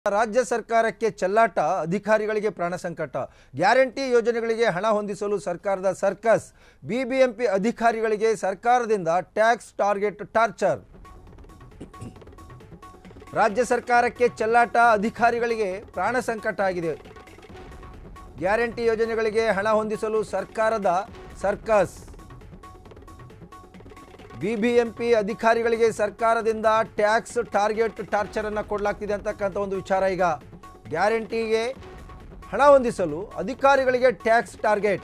ರಾಜ್ಯ ಸರ್ಕಾರಕ್ಕೆ ಚೆಲ್ಲಾಟ ಅಧಿಕಾರಿಗಳಿಗೆ ಪ್ರಾಣ ಸಂಕಟ ಗ್ಯಾರಂಟಿ ಯೋಜನೆಗಳಿಗೆ ಹಣ ಹೊಂದಿಸಲು ಸರ್ಕಾರದ ಸರ್ಕಸ್ ಬಿಬಿಎಂಪಿ ಅಧಿಕಾರಿಗಳಿಗೆ ಸರ್ಕಾರದಿಂದ ಟ್ಯಾಕ್ಸ್ ಟಾರ್ಗೆಟ್ ಟಾರ್ಚರ್ ರಾಜ್ಯ ಸರ್ಕಾರಕ್ಕೆ ಚೆಲ್ಲಾಟ ಅಧಿಕಾರಿಗಳಿಗೆ ಪ್ರಾಣ ಸಂಕಟ ಆಗಿದೆ ಗ್ಯಾರಂಟಿ ಯೋಜನೆಗಳಿಗೆ ಹಣ ಹೊಂದಿಸಲು ಸರ್ಕಾರದ ಸರ್ಕಸ್ ಬಿಬಿಎಂಪಿ ಅಧಿಕಾರಿಗಳಿಗೆ ಸರ್ಕಾರದಿಂದ ಟ್ಯಾಕ್ಸ್ ಟಾರ್ಗೆಟ್ ಟಾರ್ಚರ್ ಅನ್ನು ಕೊಡಲಾಗ್ತಿದೆ ಅಂತಕ್ಕಂಥ ಒಂದು ವಿಚಾರ ಈಗ ಗ್ಯಾರಂಟಿಗೆ ಹಣ ಹೊಂದಿಸಲು ಅಧಿಕಾರಿಗಳಿಗೆ ಟ್ಯಾಕ್ಸ್ ಟಾರ್ಗೆಟ್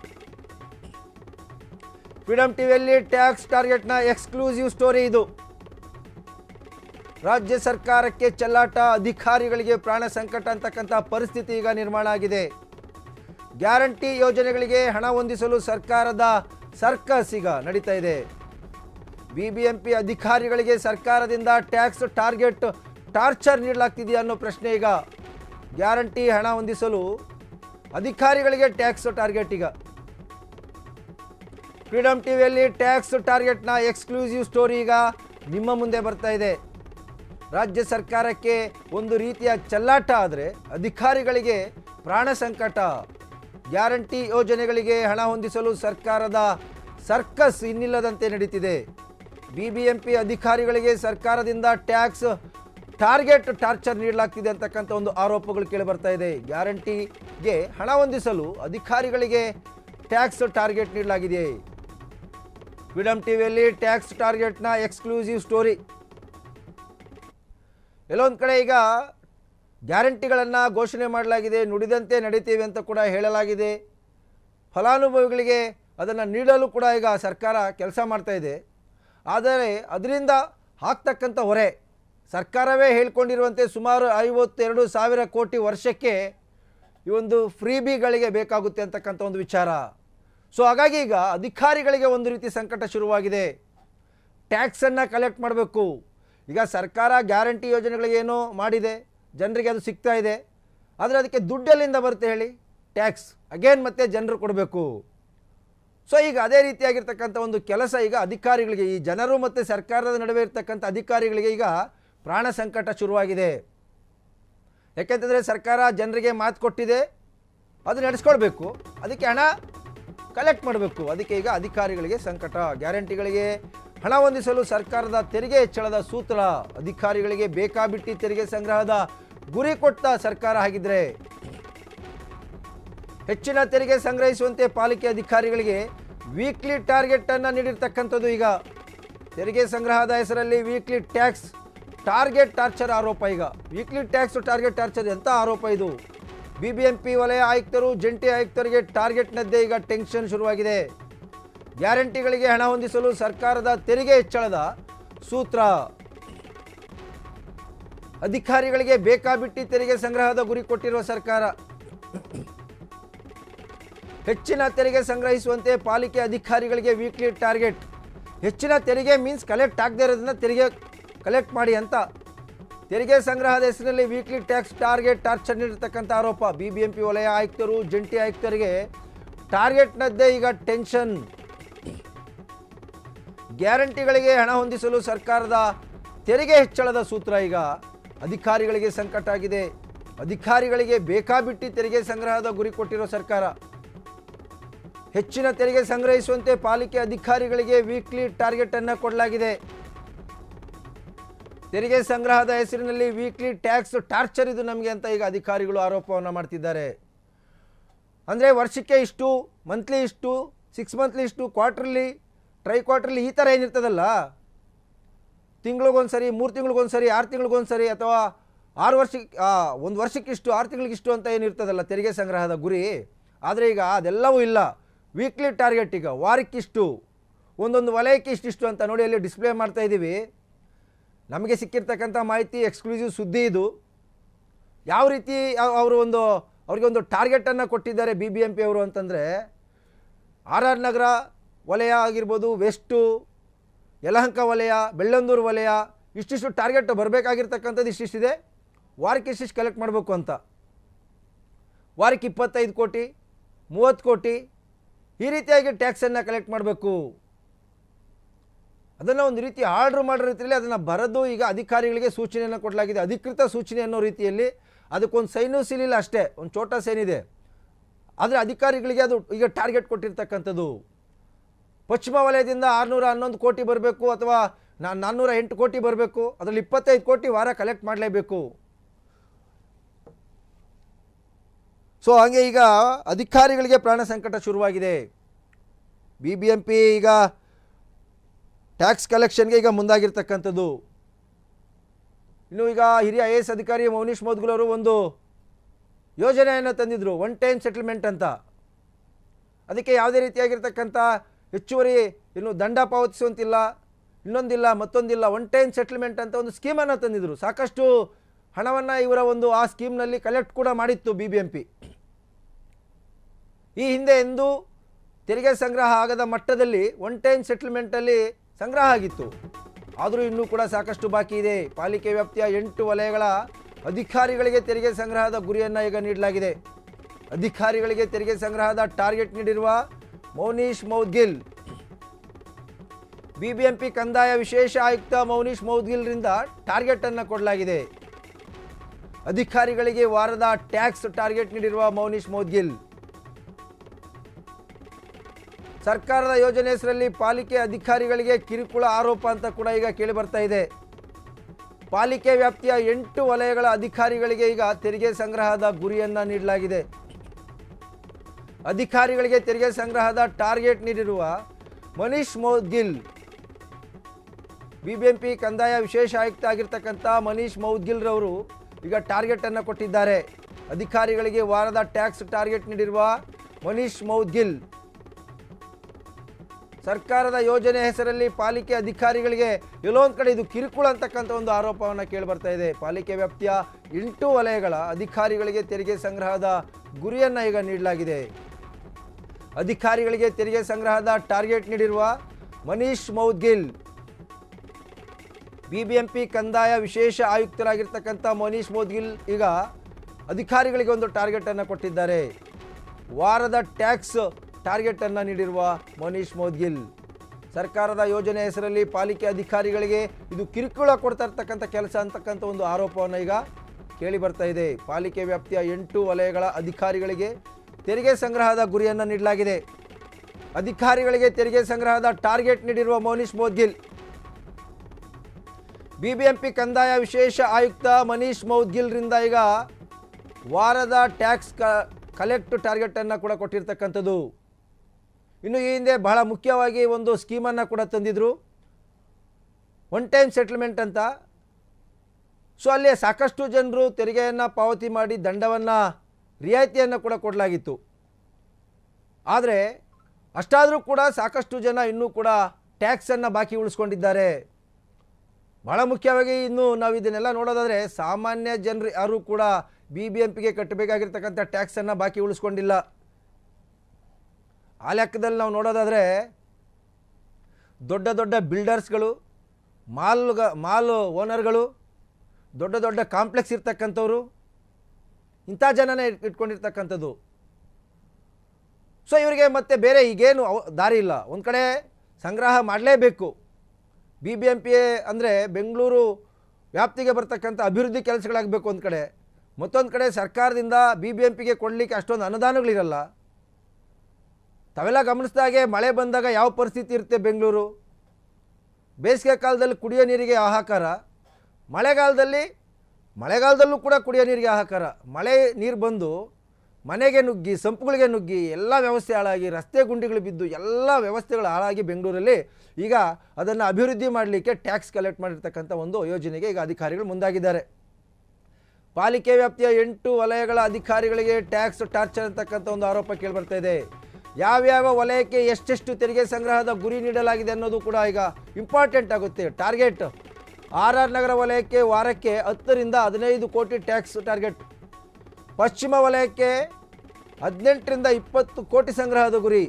ಫ್ರೀಡಮ್ ಟಿವಿಯಲ್ಲಿ ಟ್ಯಾಕ್ಸ್ ಟಾರ್ಗೆಟ್ನ ಎಕ್ಸ್ಕ್ಲೂಸಿವ್ ಸ್ಟೋರಿ ಇದು ರಾಜ್ಯ ಸರ್ಕಾರಕ್ಕೆ ಚೆಲ್ಲಾಟ ಅಧಿಕಾರಿಗಳಿಗೆ ಪ್ರಾಣ ಸಂಕಟ ಅಂತಕ್ಕಂಥ ಪರಿಸ್ಥಿತಿ ಈಗ ನಿರ್ಮಾಣ ಆಗಿದೆ ಗ್ಯಾರಂಟಿ ಯೋಜನೆಗಳಿಗೆ ಹಣ ಹೊಂದಿಸಲು ಸರ್ಕಾರದ ಸರ್ಕಸ್ ಈಗ ನಡೀತಾ ಇದೆ ಬಿಬಿಎಂಪಿ ಅಧಿಕಾರಿಗಳಿಗೆ ಸರ್ಕಾರದಿಂದ ಟ್ಯಾಕ್ಸ್ ಟಾರ್ಗೆಟ್ ಟಾರ್ಚರ್ ನೀಡಲಾಗ್ತಿದೆಯಾ ಅನ್ನೋ ಪ್ರಶ್ನೆ ಈಗ ಗ್ಯಾರಂಟಿ ಹಣ ಹೊಂದಿಸಲು ಅಧಿಕಾರಿಗಳಿಗೆ ಟ್ಯಾಕ್ಸ್ ಟಾರ್ಗೆಟ್ ಈಗ ಫ್ರೀಡಮ್ ಟಿವಿಯಲ್ಲಿ ಟ್ಯಾಕ್ಸ್ ಟಾರ್ಗೆಟ್ನ ಎಕ್ಸ್ಕ್ಲೂಸಿವ್ ಸ್ಟೋರಿ ಈಗ ನಿಮ್ಮ ಮುಂದೆ ಬರ್ತಾ ಇದೆ ರಾಜ್ಯ ಸರ್ಕಾರಕ್ಕೆ ಒಂದು ರೀತಿಯ ಚೆಲ್ಲಾಟ ಆದರೆ ಅಧಿಕಾರಿಗಳಿಗೆ ಪ್ರಾಣ ಸಂಕಟ ಗ್ಯಾರಂಟಿ ಯೋಜನೆಗಳಿಗೆ ಹಣ ಹೊಂದಿಸಲು ಸರ್ಕಾರದ ಸರ್ಕಸ್ ಇನ್ನಿಲ್ಲದಂತೆ ನಡೀತಿದೆ ಬಿಬಿಎಂಪಿ ಅಧಿಕಾರಿಗಳಿಗೆ ಸರ್ಕಾರದಿಂದ ಟ್ಯಾಕ್ಸ್ ಟಾರ್ಗೆಟ್ ಟಾರ್ಚರ್ ನೀಡಲಾಗ್ತಿದೆ ಅಂತಕ್ಕಂಥ ಒಂದು ಆರೋಪಗಳು ಕೇಳಿಬರ್ತಾ ಇದೆ ಗ್ಯಾರಂಟಿಗೆ ಹಣ ಹೊಂದಿಸಲು ಅಧಿಕಾರಿಗಳಿಗೆ ಟ್ಯಾಕ್ಸ್ ಟಾರ್ಗೆಟ್ ನೀಡಲಾಗಿದೆ ಫ್ರೀಡಮ್ ಟಿವಿಯಲ್ಲಿ ಟ್ಯಾಕ್ಸ್ ಟಾರ್ಗೆಟ್ನ ಎಕ್ಸ್ಕ್ಲೂಸಿವ್ ಸ್ಟೋರಿ ಎಲ್ಲೊಂದು ಕಡೆ ಈಗ ಗ್ಯಾರಂಟಿಗಳನ್ನು ಘೋಷಣೆ ಮಾಡಲಾಗಿದೆ ನುಡಿದಂತೆ ನಡೀತೀವಿ ಅಂತ ಕೂಡ ಹೇಳಲಾಗಿದೆ ಫಲಾನುಭವಿಗಳಿಗೆ ಅದನ್ನು ನೀಡಲು ಕೂಡ ಈಗ ಸರ್ಕಾರ ಕೆಲಸ ಮಾಡ್ತಾ ಇದೆ ಆದರೆ ಅದರಿಂದ ಆಗ್ತಕ್ಕಂಥ ಹೊರೆ ಸರ್ಕಾರವೇ ಹೇಳ್ಕೊಂಡಿರುವಂತೆ ಸುಮಾರು ಐವತ್ತೆರಡು ಸಾವಿರ ಕೋಟಿ ವರ್ಷಕ್ಕೆ ಈ ಒಂದು ಫ್ರೀಬಿಗಳಿಗೆ ಬೇಕಾಗುತ್ತೆ ಅಂತಕ್ಕಂಥ ಒಂದು ವಿಚಾರ ಸೊ ಹಾಗಾಗಿ ಈಗ ಅಧಿಕಾರಿಗಳಿಗೆ ಒಂದು ರೀತಿ ಸಂಕಟ ಶುರುವಾಗಿದೆ ಟ್ಯಾಕ್ಸನ್ನು ಕಲೆಕ್ಟ್ ಮಾಡಬೇಕು ಈಗ ಸರ್ಕಾರ ಗ್ಯಾರಂಟಿ ಯೋಜನೆಗಳಿಗೇನೋ ಮಾಡಿದೆ ಜನರಿಗೆ ಅದು ಸಿಗ್ತಾ ಇದೆ ಆದರೆ ಅದಕ್ಕೆ ದುಡ್ಡೆಲ್ಲಿಂದ ಬರುತ್ತೆ ಹೇಳಿ ಟ್ಯಾಕ್ಸ್ ಅಗೇನ್ ಮತ್ತೆ ಜನರು ಕೊಡಬೇಕು ಸೊ ಈಗ ಅದೇ ರೀತಿಯಾಗಿರ್ತಕ್ಕಂಥ ಒಂದು ಕೆಲಸ ಈಗ ಅಧಿಕಾರಿಗಳಿಗೆ ಈ ಜನರು ಮತ್ತು ಸರ್ಕಾರದ ನಡುವೆ ಇರ್ತಕ್ಕಂಥ ಅಧಿಕಾರಿಗಳಿಗೆ ಈಗ ಪ್ರಾಣ ಸಂಕಟ ಶುರುವಾಗಿದೆ ಯಾಕೆಂತಂದರೆ ಸರ್ಕಾರ ಜನರಿಗೆ ಮಾತು ಕೊಟ್ಟಿದೆ ಅದು ನಡೆಸ್ಕೊಳ್ಬೇಕು ಅದಕ್ಕೆ ಹಣ ಕಲೆಕ್ಟ್ ಮಾಡಬೇಕು ಅದಕ್ಕೆ ಈಗ ಅಧಿಕಾರಿಗಳಿಗೆ ಸಂಕಟ ಗ್ಯಾರಂಟಿಗಳಿಗೆ ಹಣ ಹೊಂದಿಸಲು ಸರ್ಕಾರದ ತೆರಿಗೆ ಹೆಚ್ಚಳದ ಸೂತ್ರ ಅಧಿಕಾರಿಗಳಿಗೆ ಬೇಕಾಬಿಟ್ಟಿ ತೆರಿಗೆ ಸಂಗ್ರಹದ ಗುರಿ ಕೊಟ್ಟ ಸರ್ಕಾರ ಆಗಿದ್ರೆ ಹೆಚ್ಚಿನ ತೆರಿಗೆ ಸಂಗ್ರಹಿಸುವಂತೆ ಪಾಲಿಕೆ ಅಧಿಕಾರಿಗಳಿಗೆ ವೀಕ್ಲಿ ಟಾರ್ಗೆಟ್ ಅನ್ನು ನೀಡಿರ್ತಕ್ಕಂಥದ್ದು ಈಗ ತೆರಿಗೆ ಸಂಗ್ರಹದ ಹೆಸರಲ್ಲಿ ವೀಕ್ಲಿ ಟ್ಯಾಕ್ಸ್ ಟಾರ್ಗೆಟ್ ಟಾರ್ಚರ್ ಆರೋಪ ಈಗ ವೀಕ್ಲಿ ಟ್ಯಾಕ್ಸ್ ಟಾರ್ಗೆಟ್ ಟಾರ್ಚರ್ ಎಂಥ ಆರೋಪ ಇದು ಬಿ ಬಿ ಎಂ ಪಿ ವಲಯ ಆಯುಕ್ತರು ಜಂಟಿ ಆಯುಕ್ತರಿಗೆ ಟಾರ್ಗೆಟ್ನದ್ದೇ ಈಗ ಟೆನ್ಷನ್ ಶುರುವಾಗಿದೆ ಗ್ಯಾರಂಟಿಗಳಿಗೆ ಹಣ ಹೊಂದಿಸಲು ಸರ್ಕಾರದ ತೆರಿಗೆ ಹೆಚ್ಚಳದ ಸೂತ್ರ ಅಧಿಕಾರಿಗಳಿಗೆ ಬೇಕಾಬಿಟ್ಟಿ ತೆರಿಗೆ ಸಂಗ್ರಹದ ಗುರಿ ಕೊಟ್ಟಿರುವ ಸರ್ಕಾರ ಹೆಚ್ಚಿನ ತೆರಿಗೆ ಸಂಗ್ರಹಿಸುವಂತೆ ಪಾಲಿಕೆ ಅಧಿಕಾರಿಗಳಿಗೆ ವೀಕ್ಲಿ ಟಾರ್ಗೆಟ್ ಹೆಚ್ಚಿನ ತೆರಿಗೆ ಮೀನ್ಸ್ ಕಲೆಕ್ಟ್ ಆಗದೇ ಇರೋದನ್ನ ತೆರಿಗೆ ಕಲೆಕ್ಟ್ ಮಾಡಿ ಅಂತ ತೆರಿಗೆ ಸಂಗ್ರಹದ ಹೆಸರಿನಲ್ಲಿ ವೀಕ್ಲಿ ಟ್ಯಾಕ್ಸ್ ಟಾರ್ಗೆಟ್ ಟಾರ್ಚರ್ ನೀಡಿರ್ತಕ್ಕಂಥ ಆರೋಪ ಬಿ ಬಿ ಎಂ ಪಿ ವಲಯ ಆಯುಕ್ತರು ಜಂಟಿ ಆಯುಕ್ತರಿಗೆ ಟಾರ್ಗೆಟ್ನದ್ದೇ ಈಗ ಟೆನ್ಷನ್ ಗ್ಯಾರಂಟಿಗಳಿಗೆ ಹಣ ಹೊಂದಿಸಲು ಸರ್ಕಾರದ ತೆರಿಗೆ ಹೆಚ್ಚಳದ ಸೂತ್ರ ಈಗ ಅಧಿಕಾರಿಗಳಿಗೆ ಸಂಕಟ ಆಗಿದೆ ಅಧಿಕಾರಿಗಳಿಗೆ ಬೇಕಾಬಿಟ್ಟಿ ತೆರಿಗೆ ಸಂಗ್ರಹದ ಗುರಿ ಕೊಟ್ಟಿರೋ ಸರ್ಕಾರ ಹೆಚ್ಚಿನ ತೆರಿಗೆ ಸಂಗ್ರಹಿಸುವಂತೆ ಪಾಲಿಕೆ ಅಧಿಕಾರಿಗಳಿಗೆ ವೀಕ್ಲಿ ಟಾರ್ಗೆಟ್ ಅನ್ನು ಕೊಡಲಾಗಿದೆ ತೆರಿಗೆ ಸಂಗ್ರಹದ ಹೆಸರಿನಲ್ಲಿ ವೀಕ್ಲಿ ಟ್ಯಾಕ್ಸ್ ಟಾರ್ಚರ್ ಇದು ನಮಗೆ ಅಂತ ಈಗ ಅಧಿಕಾರಿಗಳು ಆರೋಪವನ್ನು ಮಾಡ್ತಿದ್ದಾರೆ ಅಂದರೆ ವರ್ಷಕ್ಕೆ ಇಷ್ಟು ಮಂತ್ಲಿ ಇಷ್ಟು ಸಿಕ್ಸ್ ಮಂತ್ಲಿ ಇಷ್ಟು ಕ್ವಾರ್ಟರ್ಲಿ ಟ್ರೈ ಕ್ವಾರ್ಟರ್ಲಿ ಈ ಥರ ಏನಿರ್ತದಲ್ಲ ತಿಂಗಳಿಗೊಂದ್ಸರಿ ಮೂರು ತಿಂಗಳಿಗೊಂದ್ಸರಿ ಆರು ತಿಂಗಳಿಗೊಂದ್ಸರಿ ಅಥವಾ ಆರು ವರ್ಷಕ್ಕೆ ಒಂದು ವರ್ಷಕ್ಕಿಷ್ಟು ಆರು ತಿಂಗಳಿಗಿಷ್ಟು ಅಂತ ಏನಿರ್ತದಲ್ಲ ತೆರಿಗೆ ಸಂಗ್ರಹದ ಗುರಿ ಆದರೆ ಈಗ ಅದೆಲ್ಲವೂ ಇಲ್ಲ ವೀಕ್ಲಿ ಟಾರ್ಗೆಟ್ ಈಗ ವಾರಕ್ಕಿಷ್ಟು ಒಂದೊಂದು ವಲಯಕ್ಕೆ ಇಷ್ಟಿಷ್ಟು ಅಂತ ನೋಡಿ ಅಲ್ಲಿ ಡಿಸ್ಪ್ಲೇ ಮಾಡ್ತಾ ಇದ್ದೀವಿ ನಮಗೆ ಸಿಕ್ಕಿರ್ತಕ್ಕಂಥ ಮಾಹಿತಿ ಎಕ್ಸ್ಕ್ಲೂಸಿವ್ ಸುದ್ದಿ ಇದು ಯಾವ ರೀತಿ ಅವರು ಒಂದು ಅವರಿಗೆ ಒಂದು ಟಾರ್ಗೆಟನ್ನು ಕೊಟ್ಟಿದ್ದಾರೆ ಬಿ ಬಿ ಎಂ ಪಿ ಅವರು ಅಂತಂದರೆ ಆರ್ ಆರ್ ನಗರ ವಲಯ ಆಗಿರ್ಬೋದು ವೆಸ್ಟು ಯಲಹಂಕ ವಲಯ ಬೆಳ್ಳಂದೂರು ವಲಯ ಇಷ್ಟಿಷ್ಟು ಟಾರ್ಗೆಟ್ ಬರಬೇಕಾಗಿರ್ತಕ್ಕಂಥದ್ದು ಇಷ್ಟಿಷ್ಟಿದೆ ವಾರಕ್ಕೆ ಇಷ್ಟಿಷ್ಟು ಕಲೆಕ್ಟ್ ಮಾಡಬೇಕು ಅಂತ ವಾರಕ್ಕೆ ಇಪ್ಪತ್ತೈದು ಕೋಟಿ ಮೂವತ್ತು ಕೋಟಿ ಈ ರೀತಿಯಾಗಿ ಟ್ಯಾಕ್ಸನ್ನು ಕಲೆಕ್ಟ್ ಮಾಡಬೇಕು ಅದನ್ನು ಒಂದು ರೀತಿ ಆರ್ಡ್ರ್ ಮಾಡೋ ರೀತಿಯಲ್ಲಿ ಅದನ್ನು ಬರೆದು ಈಗ ಅಧಿಕಾರಿಗಳಿಗೆ ಸೂಚನೆಯನ್ನು ಕೊಡಲಾಗಿದೆ ಅಧಿಕೃತ ಸೂಚನೆ ಅನ್ನೋ ರೀತಿಯಲ್ಲಿ ಅದಕ್ಕೊಂದು ಸೈನು ಸಿಲಿಲ್ಲ ಅಷ್ಟೇ ಒಂದು ಚೋಟ ಸೈನ್ ಇದೆ ಆದರೆ ಅಧಿಕಾರಿಗಳಿಗೆ ಅದು ಈಗ ಟಾರ್ಗೆಟ್ ಕೊಟ್ಟಿರ್ತಕ್ಕಂಥದ್ದು ಪಶ್ಚಿಮ ವಲಯದಿಂದ ಆರುನೂರ ಹನ್ನೊಂದು ಕೋಟಿ ಬರಬೇಕು ಅಥವಾ ನಾ ನಾನ್ನೂರ ಎಂಟು ಕೋಟಿ ಬರಬೇಕು ಅದರಲ್ಲಿ ಇಪ್ಪತ್ತೈದು ಕೋಟಿ ವಾರ ಕಲೆಕ್ಟ್ ಮಾಡಲೇಬೇಕು ಸೊ ಹಾಗೆ ಈಗ ಅಧಿಕಾರಿಗಳಿಗೆ ಪ್ರಾಣ ಸಂಕಟ ಶುರುವಾಗಿದೆ ಬಿ ಬಿ ಎಂ ಪಿ ಈಗ ಟ್ಯಾಕ್ಸ್ ಕಲೆಕ್ಷನ್ಗೆ ಈಗ ಮುಂದಾಗಿರ್ತಕ್ಕಂಥದ್ದು ಇನ್ನು ಈಗ ಹಿರಿಯ ಐ ಎ ಎಸ್ ಅಧಿಕಾರಿ ಮೌನೀಶ್ ಮೋದ್ಗುಲ್ ಅವರು ಒಂದು ಯೋಜನೆಯನ್ನು ತಂದಿದ್ರು ಒನ್ ಟೈಮ್ ಸೆಟಲ್ಮೆಂಟ್ ಅಂತ ಅದಕ್ಕೆ ಯಾವುದೇ ರೀತಿಯಾಗಿರ್ತಕ್ಕಂಥ ಹೆಚ್ಚುವರಿ ಇನ್ನು ದಂಡ ಪಾವತಿಸುವಂತಿಲ್ಲ ಇನ್ನೊಂದಿಲ್ಲ ಮತ್ತೊಂದಿಲ್ಲ ಒನ್ ಟೈಮ್ ಸೆಟಲ್ಮೆಂಟ್ ಅಂತ ಒಂದು ಸ್ಕೀಮನ್ನು ತಂದಿದ್ರು ಸಾಕಷ್ಟು ಹಣವನ್ನು ಇವರ ಒಂದು ಆ ಸ್ಕೀಮ್ನಲ್ಲಿ ಕಲೆಕ್ಟ್ ಕೂಡ ಮಾಡಿತ್ತು ಬಿ ಬಿ ಎಂ ಪಿ ಈ ಹಿಂದೆ ಎಂದೂ ತೆರಿಗೆ ಸಂಗ್ರಹ ಆಗದ ಮಟ್ಟದಲ್ಲಿ ಒನ್ ಟೈಮ್ ಸೆಟಲ್ಮೆಂಟಲ್ಲಿ ಸಂಗ್ರಹ ಆಗಿತ್ತು ಆದರೂ ಇನ್ನೂ ಕೂಡ ಸಾಕಷ್ಟು ಬಾಕಿ ಇದೆ ಪಾಲಿಕೆ ವ್ಯಾಪ್ತಿಯ ಎಂಟು ವಲಯಗಳ ಅಧಿಕಾರಿಗಳಿಗೆ ತೆರಿಗೆ ಸಂಗ್ರಹದ ಗುರಿಯನ್ನು ಈಗ ನೀಡಲಾಗಿದೆ ಅಧಿಕಾರಿಗಳಿಗೆ ತೆರಿಗೆ ಸಂಗ್ರಹದ ಟಾರ್ಗೆಟ್ ನೀಡಿರುವ ಮೌನೀಶ್ ಮೌದ್ಗಿಲ್ ಬಿಬಿಎಂಪಿ ಕಂದಾಯ ವಿಶೇಷ ಆಯುಕ್ತ ಮೌನೀಶ್ ಮೌದ್ಗಿಲ್ರಿಂದ ಟಾರ್ಗೆಟ್ ಅನ್ನು ಕೊಡಲಾಗಿದೆ ಅಧಿಕಾರಿಗಳಿಗೆ ವಾರದ ಟ್ಯಾಕ್ಸ್ ಟಾರ್ಗೆಟ್ ನೀಡಿರುವ ಮೌನೀಶ್ ಮೌದ್ಗಿಲ್ ಸರ್ಕಾರದ ಯೋಜನೆ ಹೆಸರಲ್ಲಿ ಪಾಲಿಕೆ ಅಧಿಕಾರಿಗಳಿಗೆ ಕಿರುಕುಳ ಆರೋಪ ಅಂತ ಕೂಡ ಈಗ ಕೇಳಿ ಬರ್ತಾ ಇದೆ ಪಾಲಿಕೆ ವ್ಯಾಪ್ತಿಯ ಎಂಟು ವಲಯಗಳ ಅಧಿಕಾರಿಗಳಿಗೆ ಈಗ ತೆರಿಗೆ ಸಂಗ್ರಹದ ಗುರಿಯನ್ನ ನೀಡಲಾಗಿದೆ ಅಧಿಕಾರಿಗಳಿಗೆ ತೆರಿಗೆ ಸಂಗ್ರಹದ ಟಾರ್ಗೆಟ್ ನೀಡಿರುವ ಮನೀಶ್ ಮೌದ್ಗಿಲ್ ಬಿಬಿಎಂಪಿ ಕಂದಾಯ ವಿಶೇಷ ಆಯುಕ್ತ ಆಗಿರ್ತಕ್ಕಂಥ ಮನೀಶ್ ಮೌದ್ಗಿಲ್ ರವರು ಈಗ ಟಾರ್ಗೆಟ್ ಅನ್ನು ಕೊಟ್ಟಿದ್ದಾರೆ ಅಧಿಕಾರಿಗಳಿಗೆ ವಾರದ ಟ್ಯಾಕ್ಸ್ ಟಾರ್ಗೆಟ್ ನೀಡಿರುವ ಮನೀಶ್ ಮೌದ್ಗಿಲ್ ಸರ್ಕಾರದ ಯೋಜನೆ ಹೆಸರಲ್ಲಿ ಪಾಲಿಕೆ ಅಧಿಕಾರಿಗಳಿಗೆ ಎಲ್ಲೊಂದು ಕಡೆ ಇದು ಕಿರುಕುಳ ಅಂತಕ್ಕಂಥ ಒಂದು ಆರೋಪವನ್ನು ಕೇಳಿಬರ್ತಾ ಇದೆ ಪಾಲಿಕೆ ವ್ಯಾಪ್ತಿಯ ಎಂಟು ವಲಯಗಳ ಅಧಿಕಾರಿಗಳಿಗೆ ತೆರಿಗೆ ಸಂಗ್ರಹದ ಗುರಿಯನ್ನು ಈಗ ನೀಡಲಾಗಿದೆ ಅಧಿಕಾರಿಗಳಿಗೆ ತೆರಿಗೆ ಸಂಗ್ರಹದ ಟಾರ್ಗೆಟ್ ನೀಡಿರುವ ಮನೀಶ್ ಮೌದ್ಗಿಲ್ ಬಿಬಿಎಂಪಿ ಕಂದಾಯ ವಿಶೇಷ ಆಯುಕ್ತರಾಗಿರ್ತಕ್ಕಂಥ ಮನೀಶ್ ಮೋದ್ಗಿಲ್ ಈಗ ಅಧಿಕಾರಿಗಳಿಗೆ ಒಂದು ಟಾರ್ಗೆಟ್ ಅನ್ನು ಕೊಟ್ಟಿದ್ದಾರೆ ವಾರದ ಟ್ಯಾಕ್ಸ್ ಟಾರ್ಗೆಟ್ ಅನ್ನು ನೀಡಿರುವ ಮನೀಶ್ ಮೋದ್ಗಿಲ್ ಸರ್ಕಾರದ ಯೋಜನೆ ಹೆಸರಲ್ಲಿ ಪಾಲಿಕೆ ಅಧಿಕಾರಿಗಳಿಗೆ ಇದು ಕಿರುಕುಳ ಕೊಡ್ತಾ ಇರ್ತಕ್ಕಂಥ ಕೆಲಸ ಅಂತಕ್ಕಂಥ ಒಂದು ಆರೋಪವನ್ನು ಈಗ ಕೇಳಿ ಬರ್ತಾ ಇದೆ ಪಾಲಿಕೆ ವ್ಯಾಪ್ತಿಯ ಎಂಟು ವಲಯಗಳ ಅಧಿಕಾರಿಗಳಿಗೆ ತೆರಿಗೆ ಸಂಗ್ರಹದ ಗುರಿಯನ್ನು ನೀಡಲಾಗಿದೆ ಅಧಿಕಾರಿಗಳಿಗೆ ತೆರಿಗೆ ಸಂಗ್ರಹದ ಟಾರ್ಗೆಟ್ ನೀಡಿರುವ ಮೌನೀಶ್ ಮೋದ್ಗಿಲ್ ಬಿಬಿಎಂಪಿ ಕಂದಾಯ ವಿಶೇಷ ಆಯುಕ್ತ ಮನೀಶ್ ಮೌದ್ಗಿಲ್ರಿಂದ ಈಗ ವಾರದ ಟ್ಯಾಕ್ಸ್ ಕ ಕಲೆಕ್ಟ್ ಟಾರ್ಗೆಟನ್ನು ಕೂಡ ಕೊಟ್ಟಿರ್ತಕ್ಕಂಥದ್ದು ಇನ್ನು ಈ ಹಿಂದೆ ಬಹಳ ಮುಖ್ಯವಾಗಿ ಒಂದು ಸ್ಕೀಮನ್ನು ಕೂಡ ತಂದಿದ್ರು ಒನ್ ಟೈಮ್ ಸೆಟಲ್ಮೆಂಟ್ ಅಂತ ಸೊ ಅಲ್ಲಿ ಸಾಕಷ್ಟು ಜನರು ತೆರಿಗೆಯನ್ನು ಪಾವತಿ ಮಾಡಿ ದಂಡವನ್ನು ರಿಯಾಯಿತಿಯನ್ನು ಕೂಡ ಕೊಡಲಾಗಿತ್ತು ಆದರೆ ಅಷ್ಟಾದರೂ ಕೂಡ ಸಾಕಷ್ಟು ಜನ ಇನ್ನೂ ಕೂಡ ಟ್ಯಾಕ್ಸನ್ನು ಬಾಕಿ ಉಳಿಸ್ಕೊಂಡಿದ್ದಾರೆ ಭಾಳ ಮುಖ್ಯವಾಗಿ ಇನ್ನು ನಾವು ಇದನ್ನೆಲ್ಲ ನೋಡೋದಾದರೆ ಸಾಮಾನ್ಯ ಜನರು ಯಾರೂ ಕೂಡ ಬಿ ಬಿ ಎಂ ಪಿಗೆ ಕಟ್ಟಬೇಕಾಗಿರ್ತಕ್ಕಂಥ ಟ್ಯಾಕ್ಸನ್ನು ಬಾಕಿ ಉಳಿಸ್ಕೊಂಡಿಲ್ಲ ಆ ಲೆಕ್ಕದಲ್ಲಿ ನಾವು ನೋಡೋದಾದರೆ ದೊಡ್ಡ ದೊಡ್ಡ ಬಿಲ್ಡರ್ಸ್ಗಳು ಮಾಲ್ಗ ಮಾಲ್ ಓನರ್ಗಳು ದೊಡ್ಡ ದೊಡ್ಡ ಕಾಂಪ್ಲೆಕ್ಸ್ ಇರ್ತಕ್ಕಂಥವ್ರು ಇಂಥ ಜನನೇ ಇಟ್- ಇಟ್ಕೊಂಡಿರ್ತಕ್ಕಂಥದ್ದು ಸೊ ಇವರಿಗೆ ಮತ್ತೆ ಬೇರೆ ಈಗೇನು ಅವ ದಾರಿ ಇಲ್ಲ ಒಂದು ಕಡೆ ಸಂಗ್ರಹ ಮಾಡಲೇಬೇಕು ಬಿ ಬಿ ಎಂ ಪಿ ಅಂದರೆ ಬೆಂಗಳೂರು ವ್ಯಾಪ್ತಿಗೆ ಬರ್ತಕ್ಕಂಥ ಅಭಿವೃದ್ಧಿ ಕೆಲಸಗಳಾಗಬೇಕು ಒಂದು ಕಡೆ ಮತ್ತೊಂದು ಕಡೆ ಸರ್ಕಾರದಿಂದ ಬಿ ಬಿ ಎಂ ಪಿಗೆ ಕೊಡಲಿಕ್ಕೆ ಅಷ್ಟೊಂದು ಅನುದಾನಗಳಿರಲ್ಲ ತಾವೆಲ್ಲ ಗಮನಿಸಿದಾಗೆ ಮಳೆ ಬಂದಾಗ ಯಾವ ಪರಿಸ್ಥಿತಿ ಇರುತ್ತೆ ಬೆಂಗಳೂರು ಬೇಸಿಗೆ ಕಾಲದಲ್ಲಿ ಕುಡಿಯೋ ನೀರಿಗೆ ಹಾಹಾಕಾರ ಮಳೆಗಾಲದಲ್ಲಿ ಮಳೆಗಾಲದಲ್ಲೂ ಕೂಡ ಕುಡಿಯೋ ನೀರಿಗೆ ಹಾಹಾಕಾರ ಮಳೆ ನೀರು ಬಂದು ಮನೆಗೆ ನುಗ್ಗಿ ಸಂಪುಗಳಿಗೆ ನುಗ್ಗಿ ಎಲ್ಲ ವ್ಯವಸ್ಥೆ ಹಾಳಾಗಿ ರಸ್ತೆ ಗುಂಡಿಗಳು ಬಿದ್ದು ಎಲ್ಲ ವ್ಯವಸ್ಥೆಗಳು ಹಾಳಾಗಿ ಬೆಂಗಳೂರಲ್ಲಿ ಈಗ ಅದನ್ನು ಅಭಿವೃದ್ಧಿ ಮಾಡಲಿಕ್ಕೆ ಟ್ಯಾಕ್ಸ್ ಕಲೆಕ್ಟ್ ಮಾಡಿರ್ತಕ್ಕಂಥ ಒಂದು ಯೋಜನೆಗೆ ಈಗ ಅಧಿಕಾರಿಗಳು ಮುಂದಾಗಿದ್ದಾರೆ ಪಾಲಿಕೆ ವ್ಯಾಪ್ತಿಯ ಎಂಟು ವಲಯಗಳ ಅಧಿಕಾರಿಗಳಿಗೆ ಟ್ಯಾಕ್ಸ್ ಟಾರ್ಚರ್ ಅಂತಕ್ಕಂಥ ಒಂದು ಆರೋಪ ಕೇಳಿಬರ್ತಾ ಇದೆ ಯಾವ್ಯಾವ ವಲಯಕ್ಕೆ ಎಷ್ಟೆಷ್ಟು ತೆರಿಗೆ ಸಂಗ್ರಹದ ಗುರಿ ನೀಡಲಾಗಿದೆ ಅನ್ನೋದು ಕೂಡ ಈಗ ಇಂಪಾರ್ಟೆಂಟ್ ಆಗುತ್ತೆ ಟಾರ್ಗೆಟ್ ಆರ್ ಆರ್ ನಗರ ವಲಯಕ್ಕೆ ವಾರಕ್ಕೆ ಹತ್ತರಿಂದ ಹದಿನೈದು ಕೋಟಿ ಟ್ಯಾಕ್ಸ್ ಟಾರ್ಗೆಟ್ ಪಶ್ಚಿಮ ವಲಯಕ್ಕೆ ಹದಿನೆಂಟರಿಂದ ಇಪ್ಪತ್ತು ಕೋಟಿ ಸಂಗ್ರಹದ ಗುರಿ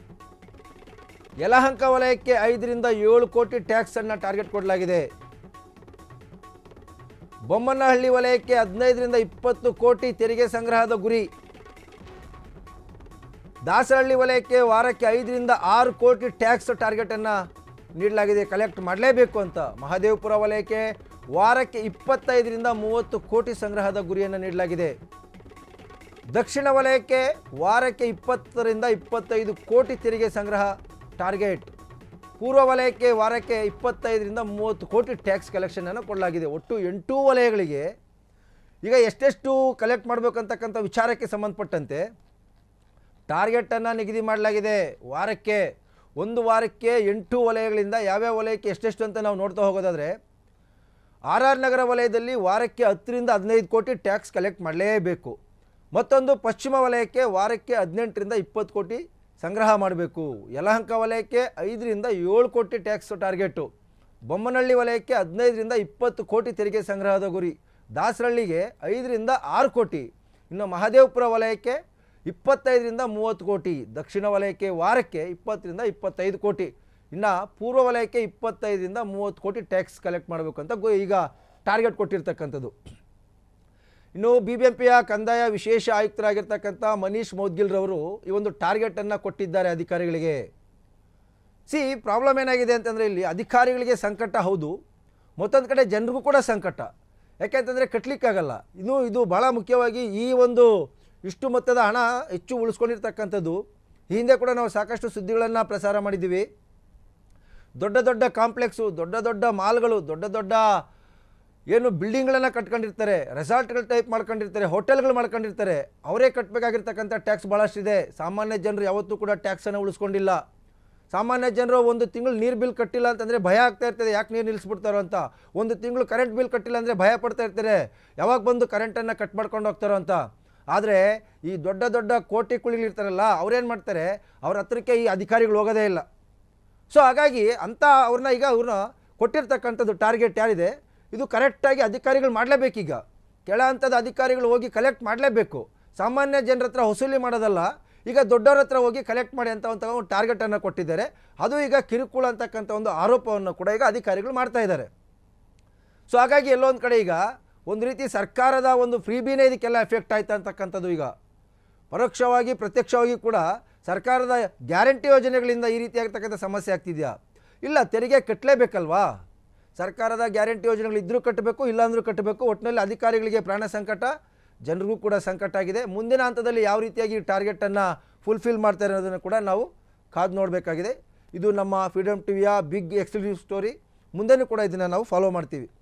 ಯಲಹಂಕ ವಲಯಕ್ಕೆ ಐದರಿಂದ ಏಳು ಕೋಟಿ ಟ್ಯಾಕ್ಸನ್ನು ಟಾರ್ಗೆಟ್ ಕೊಡಲಾಗಿದೆ ಬೊಮ್ಮನಹಳ್ಳಿ ವಲಯಕ್ಕೆ ಹದಿನೈದರಿಂದ ಇಪ್ಪತ್ತು ಕೋಟಿ ತೆರಿಗೆ ಸಂಗ್ರಹದ ಗುರಿ ದಾಸರಹಳ್ಳಿ ವಲಯಕ್ಕೆ ವಾರಕ್ಕೆ ಐದರಿಂದ ಆರು ಕೋಟಿ ಟ್ಯಾಕ್ಸ್ ಟಾರ್ಗೆಟನ್ನು ನೀಡಲಾಗಿದೆ ಕಲೆಕ್ಟ್ ಮಾಡಲೇಬೇಕು ಅಂತ ಮಹದೇವಪುರ ವಲಯಕ್ಕೆ ವಾರಕ್ಕೆ ಇಪ್ಪತ್ತೈದರಿಂದ ಮೂವತ್ತು ಕೋಟಿ ಸಂಗ್ರಹದ ಗುರಿಯನ್ನು ನೀಡಲಾಗಿದೆ ದಕ್ಷಿಣ ವಲಯಕ್ಕೆ ವಾರಕ್ಕೆ ಇಪ್ಪತ್ತರಿಂದ ಇಪ್ಪತ್ತೈದು ಕೋಟಿ ತೆರಿಗೆ ಸಂಗ್ರಹ ಟಾರ್ಗೆಟ್ ಪೂರ್ವ ವಲಯಕ್ಕೆ ವಾರಕ್ಕೆ ಇಪ್ಪತ್ತೈದರಿಂದ ಮೂವತ್ತು ಕೋಟಿ ಟ್ಯಾಕ್ಸ್ ಕಲೆಕ್ಷನನ್ನು ಕೊಡಲಾಗಿದೆ ಒಟ್ಟು ಎಂಟೂ ವಲಯಗಳಿಗೆ ಈಗ ಎಷ್ಟೆಷ್ಟು ಕಲೆಕ್ಟ್ ಮಾಡಬೇಕಂತಕ್ಕಂಥ ವಿಚಾರಕ್ಕೆ ಸಂಬಂಧಪಟ್ಟಂತೆ ಟಾರ್ಗೆಟನ್ನು ನಿಗದಿ ಮಾಡಲಾಗಿದೆ ವಾರಕ್ಕೆ ಒಂದು ವಾರಕ್ಕೆ ಎಂಟು ವಲಯಗಳಿಂದ ಯಾವ್ಯಾವ ವಲಯಕ್ಕೆ ಎಷ್ಟೆಷ್ಟು ಅಂತ ನಾವು ನೋಡ್ತಾ ಹೋಗೋದಾದರೆ ಆರ್ ಆರ್ ನಗರ ವಲಯದಲ್ಲಿ ವಾರಕ್ಕೆ ಹತ್ತರಿಂದ ಹದಿನೈದು ಕೋಟಿ ಟ್ಯಾಕ್ಸ್ ಕಲೆಕ್ಟ್ ಮಾಡಲೇಬೇಕು ಮತ್ತೊಂದು ಪಶ್ಚಿಮ ವಲಯಕ್ಕೆ ವಾರಕ್ಕೆ ಹದಿನೆಂಟರಿಂದ ಇಪ್ಪತ್ತು ಕೋಟಿ ಸಂಗ್ರಹ ಮಾಡಬೇಕು ಯಲಹಂಕ ವಲಯಕ್ಕೆ ಐದರಿಂದ ಏಳು ಕೋಟಿ ಟ್ಯಾಕ್ಸ್ ಟಾರ್ಗೆಟು ಬೊಮ್ಮನಹಳ್ಳಿ ವಲಯಕ್ಕೆ ಹದಿನೈದರಿಂದ ಇಪ್ಪತ್ತು ಕೋಟಿ ತೆರಿಗೆ ಸಂಗ್ರಹದ ಗುರಿ ದಾಸರಳ್ಳಿಗೆ ಐದರಿಂದ ಆರು ಕೋಟಿ ಇನ್ನು ಮಹದೇವಪುರ ವಲಯಕ್ಕೆ ಇಪ್ಪತ್ತೈದರಿಂದ ಮೂವತ್ತು ಕೋಟಿ ದಕ್ಷಿಣ ವಲಯಕ್ಕೆ ವಾರಕ್ಕೆ ಇಪ್ಪತ್ತರಿಂದ ಇಪ್ಪತ್ತೈದು ಕೋಟಿ ಇನ್ನು ಪೂರ್ವ ವಲಯಕ್ಕೆ ಇಪ್ಪತ್ತೈದರಿಂದ ಮೂವತ್ತು ಕೋಟಿ ಟ್ಯಾಕ್ಸ್ ಕಲೆಕ್ಟ್ ಮಾಡಬೇಕು ಅಂತ ಗೊ- ಈಗ ಟಾರ್ಗೆಟ್ ಕೊಟ್ಟಿರ್ತಕ್ಕಂಥದ್ದು ಇನ್ನು ಬಿ ಬಿ ಎಂ ಪಿಯ ಕಂದಾಯ ವಿಶೇಷ ಆಯುಕ್ತರಾಗಿರ್ತಕ್ಕಂಥ ಮನೀಶ್ ಮೌದ್ಗಿಲ್ರವರು ಈ ಒಂದು ಟಾರ್ಗೆಟನ್ನು ಕೊಟ್ಟಿದ್ದಾರೆ ಅಧಿಕಾರಿಗಳಿಗೆ ಸಿ ಪ್ರಾಬ್ಲಮ್ ಏನಾಗಿದೆ ಅಂತಂದರೆ ಇಲ್ಲಿ ಅಧಿಕಾರಿಗಳಿಗೆ ಸಂಕಟ ಹೌದು ಮತ್ತೊಂದು ಕಡೆ ಜನರಿಗೂ ಕೂಡ ಸಂಕಟ ಯಾಕೆಂತಂದರೆ ಕಟ್ಟಲಿಕ್ಕಾಗಲ್ಲ ಇನ್ನು ಇದು ಭಾಳ ಮುಖ್ಯವಾಗಿ ಈ ಒಂದು ಇಷ್ಟು ಮೊತ್ತದ ಹಣ ಹೆಚ್ಚು ಉಳಿಸ್ಕೊಂಡಿರ್ತಕ್ಕಂಥದ್ದು ಈ ಹಿಂದೆ ಕೂಡ ನಾವು ಸಾಕಷ್ಟು ಸುದ್ದಿಗಳನ್ನು ಪ್ರಸಾರ ಮಾಡಿದ್ದೀವಿ ದೊಡ್ಡ ದೊಡ್ಡ ಕಾಂಪ್ಲೆಕ್ಸು ದೊಡ್ಡ ದೊಡ್ಡ ಮಾಲ್ಗಳು ದೊಡ್ಡ ದೊಡ್ಡ ಏನು ಬಿಲ್ಡಿಂಗ್ಗಳನ್ನು ಕಟ್ಕೊಂಡಿರ್ತಾರೆ ರೆಸಾರ್ಟ್ಗಳು ಟೈಪ್ ಮಾಡ್ಕೊಂಡಿರ್ತಾರೆ ಹೋಟೆಲ್ಗಳು ಮಾಡ್ಕೊಂಡಿರ್ತಾರೆ ಅವರೇ ಕಟ್ಟಬೇಕಾಗಿರ್ತಕ್ಕಂಥ ಟ್ಯಾಕ್ಸ್ ಭಾಳಷ್ಟಿದೆ ಸಾಮಾನ್ಯ ಜನರು ಯಾವತ್ತೂ ಕೂಡ ಟ್ಯಾಕ್ಸನ್ನು ಉಳಿಸ್ಕೊಂಡಿಲ್ಲ ಸಾಮಾನ್ಯ ಜನರು ಒಂದು ತಿಂಗಳು ನೀರು ಬಿಲ್ ಕಟ್ಟಿಲ್ಲ ಅಂತಂದರೆ ಭಯ ಆಗ್ತಾ ಇರ್ತದೆ ಯಾಕೆ ನೀರು ನಿಲ್ಲಿಸ್ಬಿಡ್ತಾರೋ ಅಂತ ಒಂದು ತಿಂಗಳು ಕರೆಂಟ್ ಬಿಲ್ ಕಟ್ಟಿಲ್ಲ ಅಂದರೆ ಭಯ ಪಡ್ತಾ ಇರ್ತಾರೆ ಯಾವಾಗ ಬಂದು ಕರೆಂಟನ್ನು ಕಟ್ ಮಾಡ್ಕೊಂಡು ಹೋಗ್ತಾರೋ ಅಂತ ಆದರೆ ಈ ದೊಡ್ಡ ದೊಡ್ಡ ಕೋಟಿ ಕುಳಿಗಳಿರ್ತಾರಲ್ಲ ಅವ್ರೇನು ಮಾಡ್ತಾರೆ ಅವ್ರ ಹತ್ರಕ್ಕೆ ಈ ಅಧಿಕಾರಿಗಳು ಹೋಗೋದೇ ಇಲ್ಲ ಸೊ ಹಾಗಾಗಿ ಅಂಥ ಅವ್ರನ್ನ ಈಗ ಅವ್ರನ್ನ ಕೊಟ್ಟಿರ್ತಕ್ಕಂಥದ್ದು ಟಾರ್ಗೆಟ್ ಯಾರಿದೆ ಇದು ಕರೆಕ್ಟಾಗಿ ಅಧಿಕಾರಿಗಳು ಮಾಡಲೇಬೇಕೀಗ ಕೆಳ ಹಂತದ ಅಧಿಕಾರಿಗಳು ಹೋಗಿ ಕಲೆಕ್ಟ್ ಮಾಡಲೇಬೇಕು ಸಾಮಾನ್ಯ ಜನರ ಹತ್ರ ವಸೂಲಿ ಮಾಡೋದಲ್ಲ ಈಗ ದೊಡ್ಡವ್ರ ಹತ್ರ ಹೋಗಿ ಕಲೆಕ್ಟ್ ಮಾಡಿ ಅಂತ ಒಂದು ಒಂದು ಟಾರ್ಗೆಟನ್ನು ಕೊಟ್ಟಿದ್ದಾರೆ ಅದು ಈಗ ಕಿರುಕುಳ ಅಂತಕ್ಕಂಥ ಒಂದು ಆರೋಪವನ್ನು ಕೂಡ ಈಗ ಅಧಿಕಾರಿಗಳು ಮಾಡ್ತಾ ಇದ್ದಾರೆ ಸೊ ಹಾಗಾಗಿ ಎಲ್ಲೊಂದು ಕಡೆ ಈಗ ಒಂದು ರೀತಿ ಸರ್ಕಾರದ ಒಂದು ಫ್ರೀಬಿನೇ ಇದಕ್ಕೆಲ್ಲ ಎಫೆಕ್ಟ್ ಆಯ್ತಾ ಅಂತಕ್ಕಂಥದ್ದು ಈಗ ಪರೋಕ್ಷವಾಗಿ ಪ್ರತ್ಯಕ್ಷವಾಗಿ ಕೂಡ ಸರ್ಕಾರದ ಗ್ಯಾರಂಟಿ ಯೋಜನೆಗಳಿಂದ ಈ ರೀತಿಯಾಗಿರ್ತಕ್ಕಂಥ ಸಮಸ್ಯೆ ಆಗ್ತಿದೆಯಾ ಇಲ್ಲ ತೆರಿಗೆ ಕಟ್ಟಲೇಬೇಕಲ್ವಾ ಸರ್ಕಾರದ ಗ್ಯಾರಂಟಿ ಯೋಜನೆಗಳು ಇದ್ದರೂ ಕಟ್ಟಬೇಕು ಇಲ್ಲಾಂದ್ರೂ ಕಟ್ಟಬೇಕು ಒಟ್ಟಿನಲ್ಲಿ ಅಧಿಕಾರಿಗಳಿಗೆ ಪ್ರಾಣ ಸಂಕಟ ಜನರಿಗೂ ಕೂಡ ಸಂಕಟ ಆಗಿದೆ ಮುಂದಿನ ಹಂತದಲ್ಲಿ ಯಾವ ರೀತಿಯಾಗಿ ಟಾರ್ಗೆಟನ್ನು ಫುಲ್ಫಿಲ್ ಮಾಡ್ತಾರೆ ಅನ್ನೋದನ್ನು ಕೂಡ ನಾವು ಕಾದು ನೋಡಬೇಕಾಗಿದೆ ಇದು ನಮ್ಮ ಫ್ರೀಡಮ್ ಟಿವಿಯ ಬಿಗ್ ಎಕ್ಸ್ಕ್ಲೂಸಿವ್ ಸ್ಟೋರಿ ಮುಂದೆನೂ ಕೂಡ ಇದನ್ನು ನಾವು ಫಾಲೋ ಮಾಡ್ತೀವಿ